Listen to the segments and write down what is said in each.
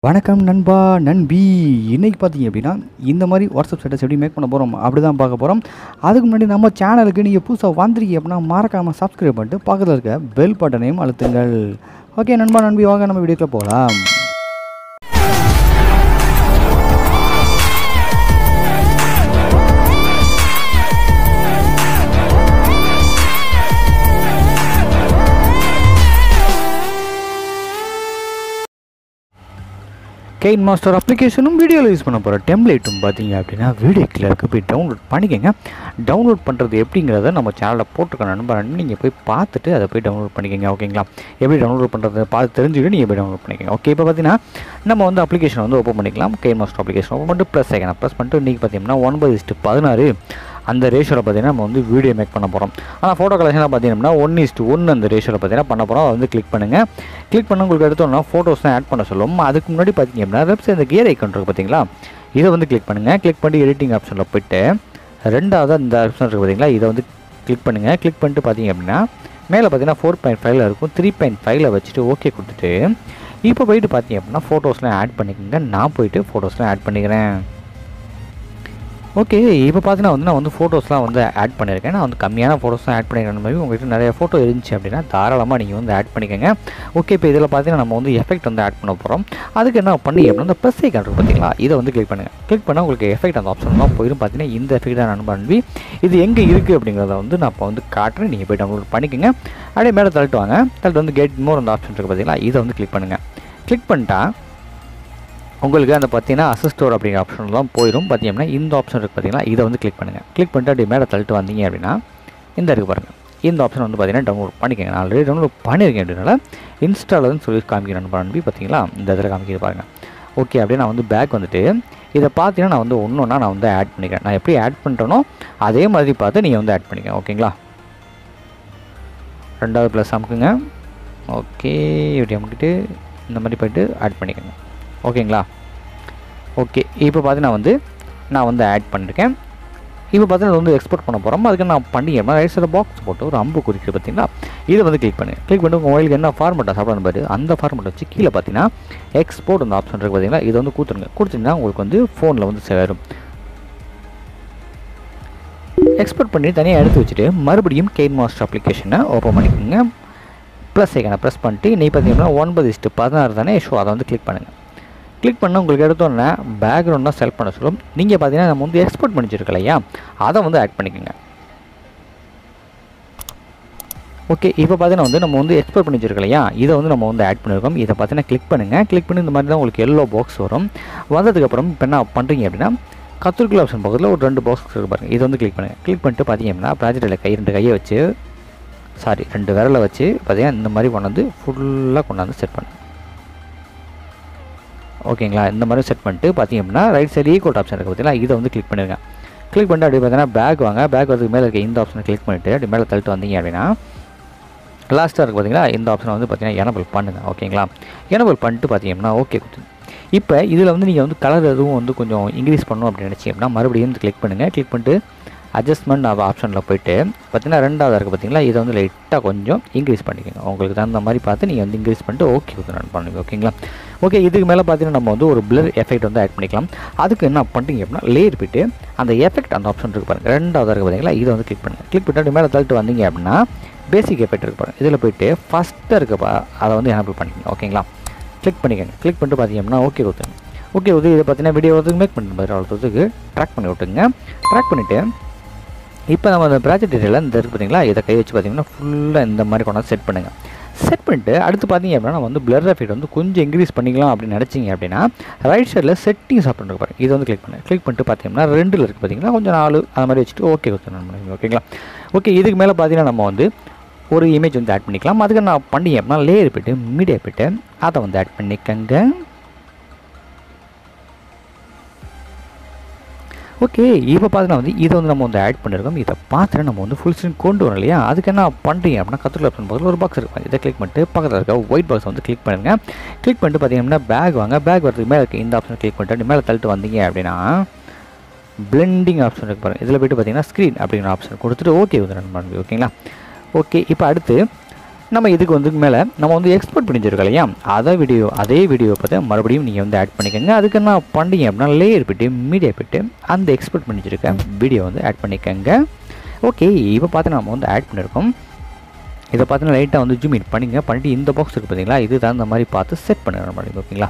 வணக்கம் நண்பா நண்பி இன்னைக்கு பார்த்தீங்க அப்படின்னா இந்த மாதிரி வாட்ஸ்அப் ஸ்டேட்டஸ் எப்படி மேக் பண்ண போகிறோம் அப்படி தான் பார்க்க போகிறோம் அதுக்கு முன்னாடி நம்ம சேனலுக்கு நீங்கள் புதுசாக வந்திருக்கீங்க அப்படின்னா மறக்காமல் சப்ஸ்கிரைப் பண்ணிட்டு பக்கத்தில் இருக்க பெல் பட்டனையும் அழுத்துங்கள் ஓகே நண்பா நண்பி வாங்க நம்ம வீடியோக்குள்ள போகலாம் கெயின் மாஸ்டர் அப்ளிகேஷனும் வீடியோவில் யூஸ் பண்ண போகிற டெம்ப்ளேட்டும் பார்த்தீங்க அப்படின்னா வீடியோ கிளருக்கு போய் டவுன்லோட் பண்ணிக்கோங்க டவுன்லோட் பண்ணுறது எப்படிங்கிறத நம்ம சேனலில் போட்டிருக்க நண்பர் நீங்கள் போய் பார்த்துட்டு அதை போய் டவுன்லோட் பண்ணிக்கோங்க ஓகேங்களா எப்படி டவுன்லோட் பண்ணுறது பார்த்து தெரிஞ்சுக்கிட்டு நீங்கள் போய் டவுன்லோட் பண்ணிக்கோங்க ஓகே இப்போ பார்த்தீங்கன்னா நம்ம வந்து அப்ளிகேஷன் வந்து ஓப்பன் பண்ணிக்கலாம் கெயின் மாஸ்டர் அப்ளிகேஷன் ஓப்பன் பண்ணிட்டு ப்ளஸ் ஆகிக்கலாம் ப்ளஸ் பண்ணிட்டு இன்றைக்கி பார்த்தீங்கன்னா ஒன்பது இஸ்ட்டு பதினாறு அந்த ரேஷியோவில் பார்த்தீங்கன்னா நம்ம வந்து வீடியோ மேக் பண்ண போகிறோம் ஆனால் ஃபோட்டோ கலெக்ஷனில் பார்த்தீங்கன்னா ஒன் இஸ்ட்டு ஒன்று அந்த ரேஷியோவில் பார்த்தீங்கன்னா பண்ண போகிறோம் அதை வந்து கிளிக் பண்ணுங்கள் கிளிக் பண்ண உங்களுக்கு எடுத்தோம்னா ஃபோட்டோஸ் தான் ஆட் பண்ண சொல்லும் அதுக்கு முன்னாடி பார்த்தீங்க அப்படின்னா வெப்சைட் இந்த கியர் ஐக்கன் இருக்குது பார்த்தீங்களா இதை வந்து கிளிக் பண்ணுங்கள் கிளிக் பண்ணி எடிட்டிங் ஆப்ஷனில் போயிட்டு ரெண்டாவது இந்த ஆப்ஷன் இருக்குது பார்த்தீங்களா இதை வந்து கிளிக் பண்ணுங்கள் கிளிக் பண்ணிட்டு பார்த்தீங்க அப்படின்னா மேலே பார்த்தீங்கன்னா ஃபோர் பாயிண்ட் ஃபைவ்ல இருக்கும் த்ரீ பாயிண்ட் ஃபைவ்ல வச்சுட்டு ஓகே கொடுத்துட்டு இப்போ போயிட்டு பார்த்தீங்க அப்படின்னா ஃபோட்டோஸ்லாம் ஆட் பண்ணிக்கோங்க நான் போயிட்டு ஃபோட்டோஸ்லாம் ஆட் பண்ணிக்கிறேன் ஓகே இப்போ பார்த்தீங்கன்னா வந்து நான் வந்து ஃபோட்டோஸ்லாம் வந்து ஆட் பண்ணியிருக்கேன் நான் வந்து கம்மியான ஃபோட்டோஸ் தான் ஆட் பண்ணிக்கிறேன் மாதிரி உங்கள்கிட்ட நிறைய ஃபோட்டோ இருந்துச்சு அப்படின்னா தாராளமாக நீங்கள் வந்து ஆட் பண்ணிக்கோங்க ஓகே இப்போ இதில் பார்த்தீங்கன்னா நம்ம வந்து எஃபெக்ட் வந்து ஆட் பண்ண போகிறோம் அதுக்கு என்ன பண்ணி அப்படின்னா இந்த ப்ளஸ் ஐக்கான் இருக்குது பார்த்தீங்களா இதை வந்து கிளிக் பண்ணுங்கள் கிளிக் பண்ணால் உங்களுக்கு எஃபெக்ட் அந்த ஆப்ஷன் தான் போயிடும் பார்த்தீங்கன்னா இந்த எஃபெக்ட் தான் நண்பன் அன்பி இது எங்கே இருக்குது அப்படிங்கிறத வந்து நான் இப்போ வந்து காட்டுறேன் நீங்கள் போய் டவுன்லோட் பண்ணிக்கோங்க அப்படியே மேலே தள்ளிட்டு வாங்க தள்ளிட்டு வந்து கெட் மோர் அந்த ஆப்ஷன் இருக்குது பார்த்தீங்களா இதை வந்து கிளிக் பண்ணுங்கள் கிளிக் பண்ணிட்டா உங்களுக்கு அந்த பார்த்தீங்கன்னா அசிஸ்டோர் அப்படிங்கிற ஆப்ஷன்லாம் போயிடும் பார்த்தீங்கன்னா இந்த ஆப்ஷன் இருக்குது பார்த்தீங்கன்னா இதை வந்து கிளிக் பண்ணுங்கள் கிளிக் பண்ணிட்டு அப்படியே மேலே தள்ளிட்டு வந்தீங்க அப்படின்னா இந்த இருக்குது பாருங்கள் இந்த ஆப்ஷன் வந்து பார்த்தீங்கன்னா டவுன்லோட் பண்ணிக்கோங்க நான் ஆல்ரெடி டவுன்லோட் பண்ணியிருக்கேன் அப்படின்னால இன்ஸ்டாலன்னு சொல்லி காமிக்கிறேன் நம்பி பார்த்தீங்களா இந்த இதில் காமிக்கிறது பாருங்கள் ஓகே அப்படியே நான் வந்து பேக் வந்துட்டு இதை பார்த்தீங்கன்னா நான் வந்து ஒன்று ஒன்றா நான் வந்து ஆட் பண்ணிக்கிறேன் நான் எப்படி ஆட் பண்ணுறேனோ அதே மாதிரி பார்த்து நீங்கள் வந்து ஆட் பண்ணிக்கங்க ஓகேங்களா ரெண்டாவது ப்ளஸ் அமுக்குங்க ஓகே இப்படி அமுக்கிட்டு இந்த மாதிரி போயிட்டு ஆட் பண்ணிக்கோங்க ஓகேங்களா ஓகே இப்போ பார்த்தீங்கன்னா வந்து நான் வந்து ஆட் பண்ணியிருக்கேன் இப்போ பார்த்தீங்கன்னா வந்து எக்ஸ்போர்ட் பண்ண போகிறோம் அதுக்கு நான் பண்ணி ரைட் சைடு பாக்ஸ் போட்டு ஒரு அம்பு குறிக்கிறது பார்த்தீங்களா இதை வந்து கிளிக் பண்ணுங்கள் கிளிக் பண்ணிட்டு உங்கள் மொபைலுக்கு என்ன ஃபார்மெட்டை சாப்பிடணும் பாரு அந்த ஃபார்மெட்டை வச்சு கீழே பார்த்தீங்கன்னா எக்ஸ்போர்ட் அந்த ஆப்ஷன் இருக்குது பார்த்தீங்களா இதை வந்து கொடுத்துருங்க கொடுத்தீங்கன்னா உங்களுக்கு வந்து ஃபோனில் வந்து சேரும் எக்ஸ்போர்ட் பண்ணி தனியாக எடுத்து வச்சுட்டு மறுபடியும் கெயின் மாஸ்டர் அப்ளிகேஷனை ஓப்பன் பண்ணிக்கோங்க ப்ளஸ் ஐக்கனை ப்ரெஸ் பண்ணிட்டு நீ பார்த்தீங்கன்னா ஒன்பது இஸ்ட்டு பதினாறு தானே ஷோ அதை வந்து கிளிக் பண்ணுங்கள் கிளிக் பண்ண உங்களுக்கு எடுத்தோன்னே பேக்ரவுண்ட் தான் செலக்ட் பண்ண சொல்லும் நீங்கள் பார்த்தீங்கன்னா நம்ம வந்து எக்ஸ்போர்ட் பண்ணி வச்சிருக்கோம் இல்லையா அதை வந்து ஆட் பண்ணிக்கோங்க ஓகே இப்போ பார்த்தீங்கன்னா வந்து நம்ம வந்து எக்ஸ்போர்ட் பண்ணி வச்சிருக்கோம் இல்லையா இதை வந்து நம்ம வந்து ஆட் பண்ணியிருக்கோம் இதை பார்த்தீங்கன்னா கிளிக் பண்ணுங்கள் கிளிக் பண்ணி இந்த மாதிரி தான் உங்களுக்கு எல்லோ பாக்ஸ் வரும் வந்ததுக்கப்புறம் இப்போ என்ன பண்ணுறீங்க அப்படின்னா கத்திரிக்கல் ஆப்ஷன் பக்கத்தில் ஒரு ரெண்டு பாக்ஸ் இருக்கு பாருங்கள் இதை வந்து கிளிக் பண்ணுங்கள் கிளிக் பண்ணிட்டு பார்த்தீங்க அப்படின்னா ப்ராஜெக்டில் கை ரெண்டு கையை வச்சு சாரி ரெண்டு விரலை வச்சு பார்த்தீங்கன்னா இந்த மாதிரி கொண்டாந்து ஃபுல்லாக கொண்டாந்து செட் பண்ணு ஓகேங்களா இந்த மாதிரி செட் பண்ணிட்டு பார்த்தீங்க அப்படின்னா ரைட் சைடு ஈக்குவல் ஆப்ஷன் இருக்குது பார்த்தீங்களா இதை வந்து கிளிக் பண்ணிடுங்க கிளிக் பண்ணிட்டு அப்படி பார்த்தீங்கன்னா பேக் வாங்க பேக் வரதுக்கு மேலே இருக்க இந்த ஆப்ஷனை கிளிக் பண்ணிவிட்டு அப்படி மேலே தள்ளிட்டு வந்தீங்க அப்படின்னா லாஸ்ட்டாக இருக்குது பார்த்தீங்களா இந்த ஆப்ஷனை வந்து பார்த்தீங்கன்னா எனபிள் பண்ணுங்கள் ஓகேங்களா எனபிள் பண்ணிட்டு பார்த்தீங்க அப்படின்னா ஓகே கொடுத்து இப்போ இதில் வந்து நீங்கள் வந்து கலர் எதுவும் வந்து கொஞ்சம் இன்க்ரீஸ் பண்ணணும் அப்படின்னு நினச்சிங்க அப்படின்னா மறுபடியும் கிளிக் பண்ணுங்கள் கிளிக் பண்ணிட்டு அட்ஜஸ்ட்மெண்ட் ஆஃப் ஆப்ஷனில் போயிட்டு பார்த்தீங்கன்னா ரெண்டாவது இருக்குது பார்த்தீங்களா இதை வந்து லைட்டாக கொஞ்சம் இன்க்ரீஸ் பண்ணிக்கோங்க உங்களுக்கு தகுந்த மாதிரி பார்த்து நீங்கள் வந்து இன்க்ரீஸ் பண்ணிட்டு ஓகே ரன் பண்ணுங்க ஓகேங்களா ஓகே இதுக்கு மேலே பார்த்தீங்கன்னா நம்ம வந்து ஒரு பிளர் எஃபெக்ட் வந்து ஆட் பண்ணிக்கலாம் அதுக்கு என்ன பண்ணுறீங்க அப்படின்னா லேயர் போயிட்டு அந்த எஃபெக்ட் அந்த ஆப்ஷன் இருக்குது பாருங்கள் ரெண்டாவது இருக்குது பார்த்தீங்களா இதை வந்து கிளிக் பண்ணுங்கள் கிளிக் பண்ணிட்டு மேலே தள்ளிட்டு வந்தீங்க அப்படின்னா பேசிக் எஃபெக்ட் இருக்கு பாருங்கள் இதில் போயிட்டு ஃபஸ்ட்டாக இருக்கப்பா அதை வந்து எனபிள் பண்ணிக்கோங்க ஓகேங்களா கிளிக் பண்ணிக்கோங்க கிளிக் பண்ணிட்டு பார்த்தீங்க அப்படின்னா ஓகே கொடுத்துங்க ஓகே வந்து இதை பார்த்தீங்கன்னா வீடியோ வந்து மேக் பண்ணி மாதிரி அவ்வளோத்துக்கு ட்ராக் பண்ணி விட்டுங்க ட்ராக் பண்ணிவிட்டு இப்போ நம்ம அந்த ப்ராஜெக்ட் டீட்டெயில் இந்த இருக்குது பார்த்தீங்களா இதை கை வச்சு பார்த்தீங்கன்னா ஃபுல்லாக இந்த மாதிரி கொண்டாந்து செட் பண்ணுங்கள் செட் பண்ணிட்டு அடுத்து பார்த்தீங்க அப்படின்னா நம்ம வந்து பிளர் எஃபெக்ட் வந்து கொஞ்சம் இன்க்ரீஸ் பண்ணிக்கலாம் அப்படின்னு நினச்சிங்க அப்படின்னா ரைட் சைடில் செட்டிங்ஸ் ஆப்ஷன் இருக்கு பாருங்க இதை வந்து கிளிக் பண்ணு கிளிக் பண்ணிட்டு பார்த்தீங்கன்னா ரெண்டில் இருக்குது பார்த்தீங்கன்னா கொஞ்சம் நாலு அது மாதிரி வச்சுட்டு ஓகே கொடுத்துருங்க ஓகேங்களா ஓகே இதுக்கு மேலே பார்த்தீங்கன்னா நம்ம வந்து ஒரு இமேஜ் வந்து ஆட் பண்ணிக்கலாம் அதுக்கு நான் பண்ணி அப்படின்னா லேயர் போய்ட்டு மீடியா போய்ட்டு அதை வந்து ஆட் பண்ணிக்கங்க ஓகே இப்போ பார்த்தீங்கன்னா வந்து இதை வந்து நம்ம வந்து ஆட் பண்ணியிருக்கோம் இதை பார்த்துட்டு நம்ம வந்து ஃபுல் ஸ்க்ரீன் கொண்டு வரோம் இல்லையா அதுக்கு என்ன பண்ணுறீங்க அப்படின்னா கத்திரில் ஆப்ஷன் பக்கத்தில் ஒரு பாக்ஸ் இருக்கும் இதை கிளிக் பண்ணிட்டு பக்கத்தில் இருக்க ஒயிட் பாக்ஸ் வந்து கிளிக் பண்ணுங்கள் கிளிக் பண்ணிட்டு பார்த்தீங்கன்னா பேக் வாங்க பேக் வரதுக்கு மேலே இருக்க இந்த ஆப்ஷன் கிளிக் பண்ணிட்டு மேலே தள்ளிட்டு வந்தீங்க அப்படின்னா பிளெண்டிங் ஆப்ஷன் இருக்கு பாருங்கள் இதில் போய்ட்டு பார்த்தீங்கன்னா ஸ்க்ரீன் அப்படிங்கிற ஆப்ஷன் கொடுத்துட்டு ஓகே வந்து ரன் பண்ணுங்க ஓகேங்களா ஓகே இப்போ அடுத்து நம்ம இதுக்கு வந்து மேலே நம்ம வந்து எக்ஸ்போர்ட் பண்ணி வச்சிருக்கோம் இல்லையா அதை வீடியோ அதே வீடியோ பார்த்து மறுபடியும் நீங்கள் வந்து ஆட் பண்ணிக்கோங்க அதுக்கு என்ன பண்ணீங்க அப்படின்னா லேயர் போய்ட்டு மீடியா போய்ட்டு அந்த எக்ஸ்போர்ட் பண்ணி வச்சிருக்க வீடியோ வந்து ஆட் பண்ணிக்கோங்க ஓகே இப்போ பார்த்து நம்ம வந்து ஆட் பண்ணியிருக்கோம் இதை பார்த்தீங்கன்னா லைட்டாக வந்து ஜூம் இன் பண்ணிங்க பண்ணிட்டு இந்த பாக்ஸ் இருக்குது பார்த்தீங்களா இது தான் இந்த மாதிரி பார்த்து செட் பண்ணுற மாதிரி ஓகேங்களா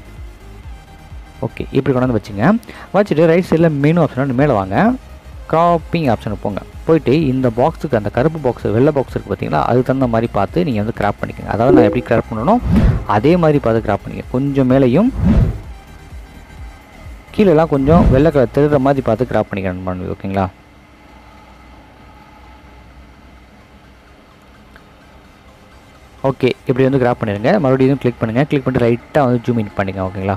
ஓகே இப்படி கொண்டாந்து வச்சுங்க வச்சுட்டு ரைட் சைடில் மெனு ஆப்ஷன் மேலே வாங்க கிராப்பிங் ஆப்ஷனுக்கு போங்க போயிட்டு இந்த பாக்ஸுக்கு அந்த கருப்பு பாக்ஸ் வெள்ளை பாக்ஸ் இருக்குது பார்த்தீங்களா அதுக்கு தகுந்த மாதிரி பார்த்து நீங்கள் வந்து கிராப் பண்ணிக்கோங்க அதாவது நான் எப்படி கிராப் பண்ணணும் அதே மாதிரி பார்த்து கிராப் பண்ணிக்க கொஞ்சம் மேலேயும் கீழெல்லாம் கொஞ்சம் வெள்ளை கலர் திருடுற மாதிரி பார்த்து கிராப் பண்ணிக்கணும் ஓகேங்களா ஓகே இப்படி வந்து கிராப் பண்ணிடுங்க மறுபடியும் கிளிக் பண்ணுங்கள் கிளிக் பண்ணிட்டு ரைட்டாக வந்து ஜூம் இன் பண்ணிங்க ஓகேங்களா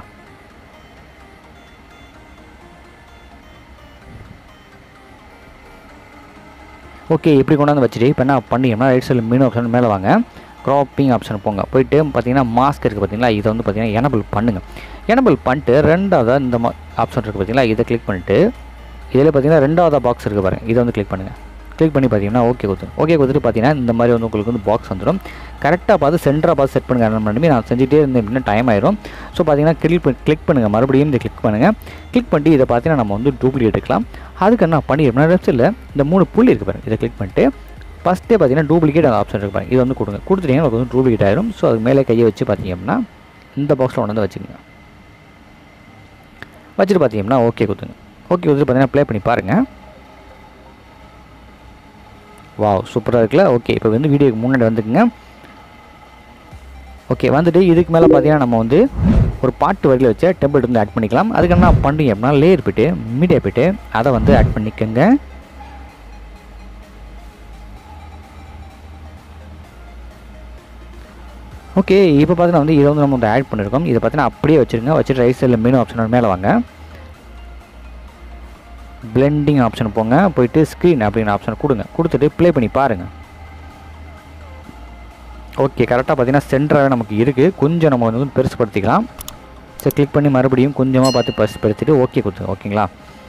ஓகே இப்படி கொண்டாந்து வச்சுட்டு இப்போ என்ன பண்ணிங்கன்னா ரைட் சைடில் மெனு ஆப்ஷன் மேலே வாங்க க்ராப்பிங் ஆப்ஷன் போங்க போயிட்டு பார்த்தீங்கன்னா மாஸ்க் இருக்குது பார்த்தீங்களா இதை வந்து பார்த்தீங்கன்னா எனபிள் பண்ணுங்கள் எனபிள் பண்ணிட்டு ரெண்டாவது இந்த மா ஆப்ஷன் இருக்குது பார்த்தீங்களா இதை கிளிக் பண்ணிட்டு இதில் பார்த்தீங்கன்னா ரெண்டாவது பாக்ஸ் இருக்குது பாருங்கள் இதை வந்து கிளிக் பண்ணுங்கள் கிளிக் பண்ணி பார்த்தீங்கன்னா ஓகே கொடுத்துரும் ஓகே கொடுத்துட்டு பார்த்தீங்கன்னா இந்த மாதிரி வந்து உங்களுக்கு வந்து பாக்ஸ் வந்துடும் கரெக்டாக பார்த்து சென்டராக பார்த்து செட் பண்ணுங்க பண்ணி நான் செஞ்சுட்டே இருந்தேன் அப்படின்னா டைம் ஆயிரும் ஸோ பார்த்தீங்கன்னா கிளிக் கிளிக் பண்ணுங்கள் மறுபடியும் இதை கிளிக் பண்ணுங்கள் கிளிக் பண்ணிட்டு இதை பார்த்தீங்கன்னா நம்ம வந்து டூப்ளிகேட் எடுக்கலாம் அதுக்கு என்ன பண்ணிடுறோம்னா வெப்சைட்டில் இந்த மூணு புள்ளி இருக்குது பாருங்க இதை கிளிக் பண்ணிட்டு ஃபஸ்ட்டே பார்த்தீங்கன்னா டூப்ளிகேட் அந்த ஆப்ஷன் இருக்கு பாருங்க இது வந்து கொடுங்க கொடுத்துட்டீங்கன்னா உங்களுக்கு வந்து டூப்ளிகேட் ஆயிரும் ஸோ அதுக்கு மேலே கையை வச்சு பார்த்தீங்க அப்படின்னா இந்த பாக்ஸில் கொண்டு வந்து வச்சுக்கோங்க வச்சுட்டு பார்த்தீங்கன்னா ஓகே கொடுத்துங்க ஓகே கொடுத்துட்டு பார்த்தீங்கன்னா ப்ளே பண்ணி பாருங்கள் வாவ் சூப்பராக இருக்குல்ல ஓகே இப்போ வந்து வீடியோக்கு முன்னாடி வந்துக்குங்க ஓகே வந்துட்டு இதுக்கு மேலே பார்த்தீங்கன்னா நம்ம வந்து ஒரு பாட்டு வரையில் வச்ச டெம்பிள் வந்து ஆட் பண்ணிக்கலாம் அதுக்கு என்ன பண்ணுறீங்க அப்படின்னா லேயர் போய்ட்டு மீடியா போய்ட்டு அதை வந்து ஆட் பண்ணிக்கோங்க ஓகே இப்போ பார்த்தீங்கன்னா வந்து இதை வந்து நம்ம வந்து ஆட் பண்ணியிருக்கோம் இதை பார்த்தீங்கன்னா அப்படியே வச்சுருங்க வச்சுட்டு ரைட் சைடில் மெனு ஆப்ஷன் மேலே வாங்க பிளெண்டிங் ஆப்ஷன் போங்க போயிட்டு ஸ்க்ரீன் அப்படிங்கிற ஆப்ஷன் கொடுங்க கொடுத்துட்டு ப்ளே பண்ணி பாருங்கள் ஓகே கரெக்டாக பார்த்தீங்கன்னா சென்டராகவே நமக்கு இருக்குது கொஞ்சம் நம்ம வந்து பெருசுப்படுத்திக்கலாம் சரி கிளிக் பண்ணி மறுபடியும் கொஞ்சமாக பார்த்து பெருசுப்படுத்திட்டு ஓகே கொடுத்துங்க ஓகேங்களா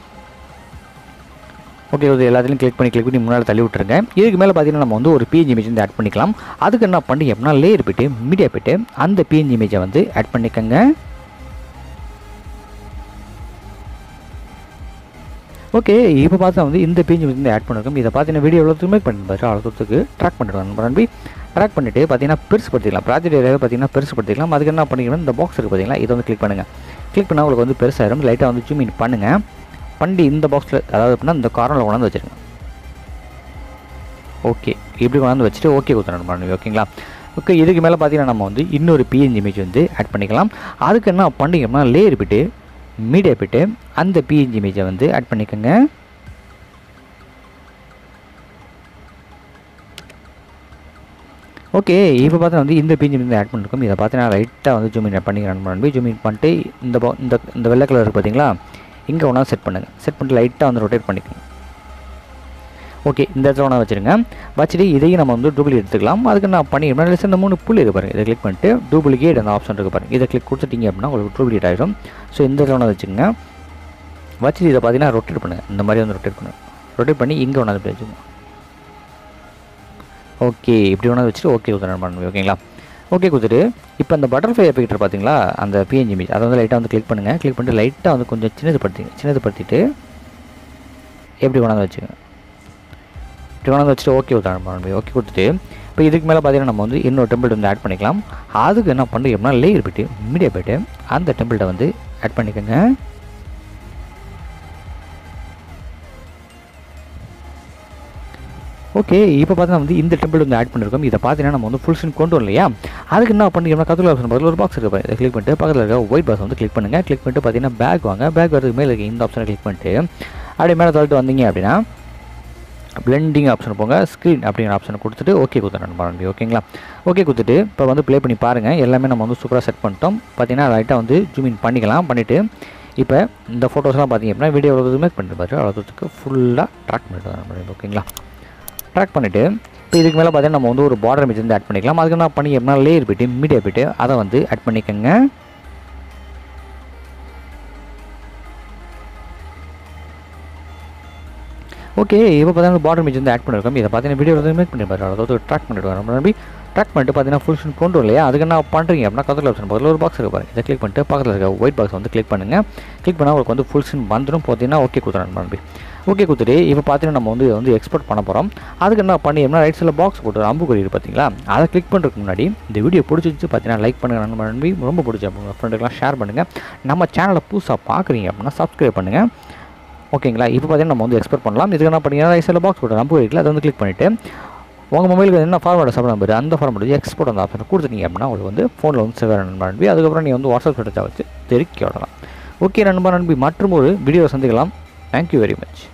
ஓகே இது எல்லாத்துலையும் கிளிக் பண்ணி கிளிக் பண்ணி முன்னால் தள்ளி விட்டுருங்க இதுக்கு மேலே பார்த்தீங்கன்னா நம்ம வந்து ஒரு பிஎன்ஜி இமேஜ் வந்து ஆட் பண்ணிக்கலாம் அதுக்கு என்ன பண்ணி அப்படின்னா லேயர் போய்ட்டு மீடியா போய்ட்டு அந்த பிஎன்ஜி இமேஜை வந்து ஆட் பண்ணிக்கோங்க ஓகே இப்போ பார்த்தா வந்து இந்த பேஜ் வந்து ஆட் பண்ணிருக்கோம் இதை பார்த்தீங்கன்னா வீடியோ எவ்வளோ மேக் பண்ணி பாரு அவ்வளோத்துக்கு ட்ராக் பண்ணிடுவாங்க நம்பி ட்ராக் பண்ணிவிட்டு பார்த்தீங்கன்னா பெருசுப்படுத்திக்கலாம் ப்ராஜெக்ட் ஏரியாவை பார்த்தீங்கன்னா பெருசுப்படுத்திக்கலாம் அதுக்கு என்ன பண்ணிக்கணும் இந்த பாக்ஸ் இருக்குது பார்த்தீங்களா இதை வந்து கிளிக் பண்ணுங்கள் கிளிக் பண்ணால் உங்களுக்கு வந்து பெருசாயிரும் லைட்டாக வந்து ஜூம் இன் பண்ணுங்கள் பண்ணி இந்த பாக்ஸில் அதாவது அப்படின்னா இந்த கார்னரில் கொண்டாந்து வச்சுருங்க ஓகே இப்படி கொண்டாந்து வச்சுட்டு ஓகே கொடுத்துருங்க பண்ணி ஓகேங்களா ஓகே இதுக்கு மேலே பார்த்தீங்கன்னா நம்ம வந்து இன்னொரு பிஎன்ஜி இமேஜ் வந்து ஆட் பண்ணிக்கலாம் அதுக்கு என்ன பண்ணிக்கணும்னா லேயர் போய்ட்டு மீடியா போய்ட்டு அந்த பிஎன்ஜி இமேஜை வந்து ஆட் பண்ணிக்கோங்க ஓகே இப்போ பார்த்தா வந்து இந்த பிஎன்ஜி வந்து ஆட் பண்ணிருக்கோம் இதை பார்த்தீங்கன்னா ரைட்டாக வந்து ஜூம் இன் பண்ணி ரன் பண்ணி ஜூம் இன் பண்ணிட்டு இந்த பா இந்த இந்த வெள்ளை கலர் இருக்குது பார்த்தீங்களா இங்கே ஒன்றா செட் பண்ணுங்கள் செட் பண்ணிட்டு லைட்டாக வந்து ரொட்டேட் பண்ணிக்கோங்க ஓகே இந்த இடத்துல ஒன்றா வச்சுருங்க வச்சுட்டு இதையும் நம்ம வந்து டூப்ளிகேட் எடுத்துக்கலாம் அதுக்கு நான் பண்ணி இந்த மூணு புள்ளி இருக்கு பாருங்கள் இதை கிளிக் பண்ணிட்டு டூப்ளிகேட் அந்த ஆப்ஷன் இருக்குது பாருங்கள் இதை கிளிக் கொடுத்துட்டீங்க அப்படின்னா உங்களுக்கு டூப்ளிகேட் ஆகிடும் ஸோ இந்த இடத்துல ஒன்றா வச்சுக்கோங்க வச்சுட்டு இதை பார்த்தீங்கன்னா ரொட்டேட் பண்ணுங்கள் இந்த மாதிரி வந்து ரொட்டேட் பண்ணுங்கள் ரொட்டேட் பண்ணி இங்கே ஒன்றா வச்சுக்கோங்க ஓகே இப்படி ஒன்றா வச்சுட்டு ஓகே கொடுத்துருங்க பண்ணுங்க ஓகேங்களா ஓகே கொடுத்துட்டு இப்போ அந்த பட்டர்ஃப்ளை எஃபெக்டர் பார்த்தீங்களா அந்த பிஎன்ஜி இமேஜ் அதை வந்து லைட்டாக வந்து கிளிக் பண்ணுங்கள் கிளிக் பண்ணிட்டு லைட்டாக வந்து கொஞ்சம் சின்னது படுத்திங்க சின்னது படுத்திட்டு எப்படி கொண்டாந்து வச்சுக்கோங்க இப்படி கொண்டாந்து வச்சுட்டு ஓகே கொடுத்தாங்க ஓகே கொடுத்துட்டு இப்போ இதுக்கு மேலே பார்த்தீங்கன்னா நம்ம வந்து இன்னொரு டெம்பிள் வந்து ஆட் பண்ணிக்கலாம் அதுக்கு என்ன பண்ணுறீங்க அப்படின்னா லேயர் போய்ட்டு மீடியா போய்ட்டு அந்த டெம்பிள்கிட்ட வந்து ஆட் பண்ணிக்கோங்க ஓகே இப்போ பார்த்தா வந்து இந்த டெம்பிள் வந்து ஆட் பண்ணிருக்கோம் இதை பார்த்தீங்கன்னா நம்ம வந்து ஃபுல் ஸ்க்ரீன் கொண்டு வரணும் இல்லையா அதுக்கு என்ன பண்ணிக்கணும் கத்துல ஆப்ஷன் பக்கத்தில் ஒரு பாக்ஸ் இருக்கு இதை கிளிக் பண்ணிட்டு பக்கத்தில் இருக்க ஒயிட் பாக்ஸ் வந்து கிளிக் பண்ணுங்கள் கிளிக் பண்ணிட்டு பார்த்தீங்கன்னா பேக் வாங்க பேக் வரதுக்கு மேலே இருக்க இந்த ஆப்ஷனை கிளிக் பண்ணிட்டு அப்படியே மேலே தள்ளிட்டு வந்தீங்க அப்படின்னா பிளெண்டிங் ஆப்ஷன் போங்க ஸ்க்ரீன் அப்படிங்கிற ஆப்ஷனை கொடுத்துட்டு ஓகே கொடுத்துறேன் பாருங்க ஓகேங்களா ஓகே கொடுத்துட்டு இப்போ வந்து ப்ளே பண்ணி பாருங்கள் எல்லாமே நம்ம வந்து சூப்பராக செட் பண்ணிட்டோம் பார்த்தீங்கன்னா ரைட்டாக வந்து ஜூம் இன் பண்ணிக்கலாம் பண்ணிவிட்டு இப்போ இந்த ஃபோட்டோஸ்லாம் பார்த்தீங்க அப்படின்னா வீடியோ எவ்வளோ மேக் பண்ணிட்டு பாரு அவ்வளோத்துக்கு ஃபுல்லாக ட்ராக் பண்ணிட்டு வரேன் ஓகேங்களா ட்ராக் பண்ணிவிட்டு இப்போ இதுக்கு மேலே பார்த்தீங்கன்னா நம்ம வந்து ஒரு பார்டர் இமேஜ் வந்து ஆட் பண்ணிக்கலாம் அதுக்கு என்ன பண்ணி அப்படின்னா லேயர் போய்ட்டு மீடியா போய்ட்டு அதை வந்து ஆட் பண்ணிக்கோங்க ஓகே இப்போ பார்த்தீங்கன்னா பார்டர் இமேஜ் வந்து ஆட் பண்ணிருக்கோம் இதை பார்த்தீங்கன்னா வீடியோ வந்து மேக் பண்ணிருப்பாரு அதாவது ட்ராக் பண்ணிட்டு வரோம் நம்பி ட்ராக் பண்ணிட்டு பார்த்தீங்கன்னா ஃபுல் ஸ்க்ரீன் கொண்டு இல்லையா அதுக்கு என்ன பண்ணுறீங்க அப்படின்னா கதில் ஆப்ஷன் பக்கத்தில் ஒரு பாக்ஸ் இருக்கு பாருங்க இதை கிளிக் பண்ணிட்டு பக்கத்தில் இருக்க ஒயிட் பாக்ஸ் வந்து கிளிக் பண்ணுங்கள் கிளிக் பண்ணால் உங்களுக்கு வந்து ஃபுல் ஸ்க்ரீன் வந்துடும் பார்த்தீங்கன்னா ஓகே கொடுத்துறேன் நண்பி ஓகே கொடுத்துட்டு இப்போ பார்த்தீங்கன்னா நம்ம வந்து இதை வந்து எக்ஸ்போர்ட் பண்ண போகிறோம் அதுக்கு என்ன பண்ணியோம்னா ரைட் சைடில் பாக்ஸ் போட்டு அம்பு குறி பார்த்தீங்களா அதை கிளிக் பண்ணுறதுக்கு முன்னாடி இந்த வீடியோ பிடிச்சிச்சு பார்த்தீங்கன்னா லைக் பண்ணுங்கள் நண்பர் நம்பி ரொம்ப பிடிச்ச உங்கள் ஃப்ரெண்டுக்கெலாம் ஷேர் பண்ணுங்கள் நம்ம சேனலை புதுசாக பார்க்குறீங்க அப்படின்னா சப்ஸ்கிரைப் பண்ணுங்கள் ஓகேங்களா இப்போ பார்த்தீங்கன்னா நம்ம வந்து எக்ஸ்போர்ட் பண்ணலாம் இதுக்கு என்ன பண்ணீங்கன்னா ரைட் சைடில் பாக்ஸ் போட்டு அம்பு குறிக்கல அதை வந்து கிளிக் பண்ணிவிட்டு உங்கள் மொபைலுக்கு என்ன ஃபார்மேட் சப்ளை நம்பர் அந்த ஃபார்மேட் வச்சு எக்ஸ்போர்ட் அந்த ஆப்ஷன் கொடுத்துட்டீங்க அப்படின்னா உங்களுக்கு வந்து ஃபோனில் வந்து சேவ் நண்பர் நம்பி அதுக்கப்புறம் நீங்கள் வந்து வாட்ஸ்அப் ஸ்டேட்டஸை வச்சு தெரிவிக்க விடலாம் ஓகே நண்பர் நம்பி மற்றும் ஒரு வீடியோ சந்திக்கலாம் தேங்க்யூ வெரி மச்